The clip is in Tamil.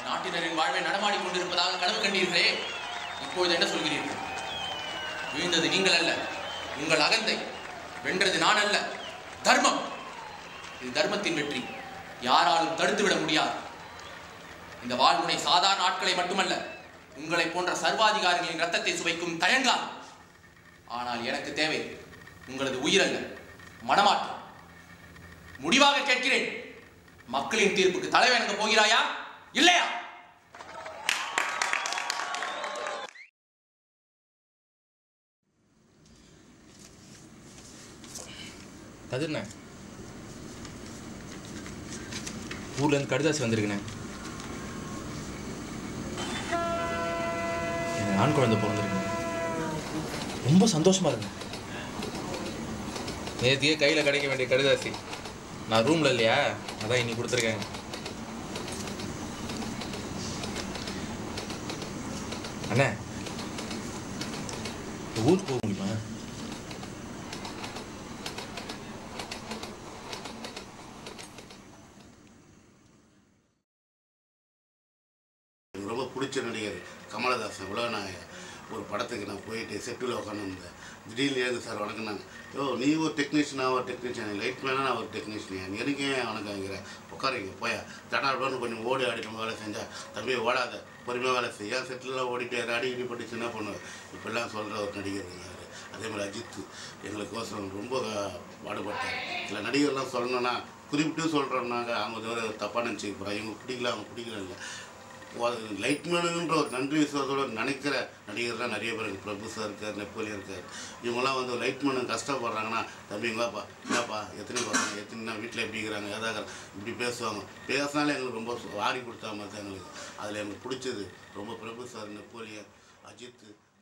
நாட்டினரின் வாழ்வை நடமாடி கொண்டிருப்பதாக கனவு கண்டீர்களே இப்பொழுது என்ன சொல்கிறீர்கள் வீழ்ந்தது நீங்கள் அல்ல உங்கள் அகந்தை வென்றது நான் அல்ல தர்மம் இது தர்மத்தின் வெற்றி யாராலும் தடுத்துவிட முடியாது இந்த வாழ்முனை சாதாரண ஆட்களை மட்டுமல்ல உங்களை போன்ற சர்வாதிகாரிகளின் ரத்தத்தை சுவைக்கும் தயங்காது ஆனால் எனக்கு தேவை உங்களது உயிரல்ல மனமாற்றம் முடிவாக கேட்கிறேன் மக்களின் தீர்ப்புக்கு தலைவணங்க போகிறாயா இல்லையா கதிர்ண்ணே ஊர்ல இருந்து கடுதாசி வந்திருக்குண்ணே எனக்கு ஆண் குழந்தை பிறந்திருக்குண்ணே ரொம்ப சந்தோஷமா இருக்கு நேத்தியே கையில் கிடைக்க வேண்டிய கடுதாசி நான் ரூம்ல இல்லையா அதான் இன்னைக்கு கொடுத்துருக்கேன் அண்ணே ஊருக்கு போக முடியுமா எனக்கு ரொம்ப பிடிச்ச நடிகர் கமலஹாசன் உலகநாயகன் ஒரு படத்துக்கு நான் போயிட்டு செட்டில் உட்காந்துருந்தேன் திடீர்னு எழுந்து சார் வணக்கம்னாங்க யோ நீ ஒரு டெக்னீஷியனா ஒரு டெக்னீஷியன் லைட் மேனாக நான் ஒரு டெக்னீஷியன் எனக்கு ஏன் வணக்கங்கிற உட்காருங்க போயா தடாடோன்னு கொஞ்சம் ஓடி ஆடி நம்ம வேலை செஞ்சா தம்பி ஓடாத பொறுமையாக வேலை செய்ய செட்டிலெலாம் ஓடிட்டு அடி இடி பட்டு சின்ன பொண்ணு இப்படிலாம் சொல்கிற ஒரு நடிகர் இருந்தார் அதே மாதிரி அஜித் எங்களுக்கோசரம் ரொம்ப பாடுபட்டார் சில நடிகர்லாம் சொல்லணும்னா குறிப்பிட்டு சொல்கிறோம்னாங்க அவங்க ஒரு தப்பாக நினச்சிக்க போகிறாங்க இவங்க பிடிக்கல அவங்க பிடிக்கல இல்லை லைட்மேனுன்ற ஒரு நன்றி விசுவாசத்தோட நினைக்கிற நடிகர்லாம் நிறைய பேர் இருக்கு பிரபு சார் இருக்கார் நெப்போலியன் இருக்கார் இவங்கெல்லாம் வந்து லைட்மேனு கஷ்டப்படுறாங்கன்னா தம்பிங்களாப்பா என்னப்பா எத்தனை பசங்க எத்தனை வீட்டில் எப்படி இருக்கிறாங்க ஏதாவது இப்படி பேசுவாங்க பேசினாலே எங்களுக்கு ரொம்ப ஆடி கொடுத்தா மாதிரி தான் எங்களுக்கு அதில் எனக்கு பிடிச்சது ரொம்ப பிரபு சார் நெப்போலியன் அஜித்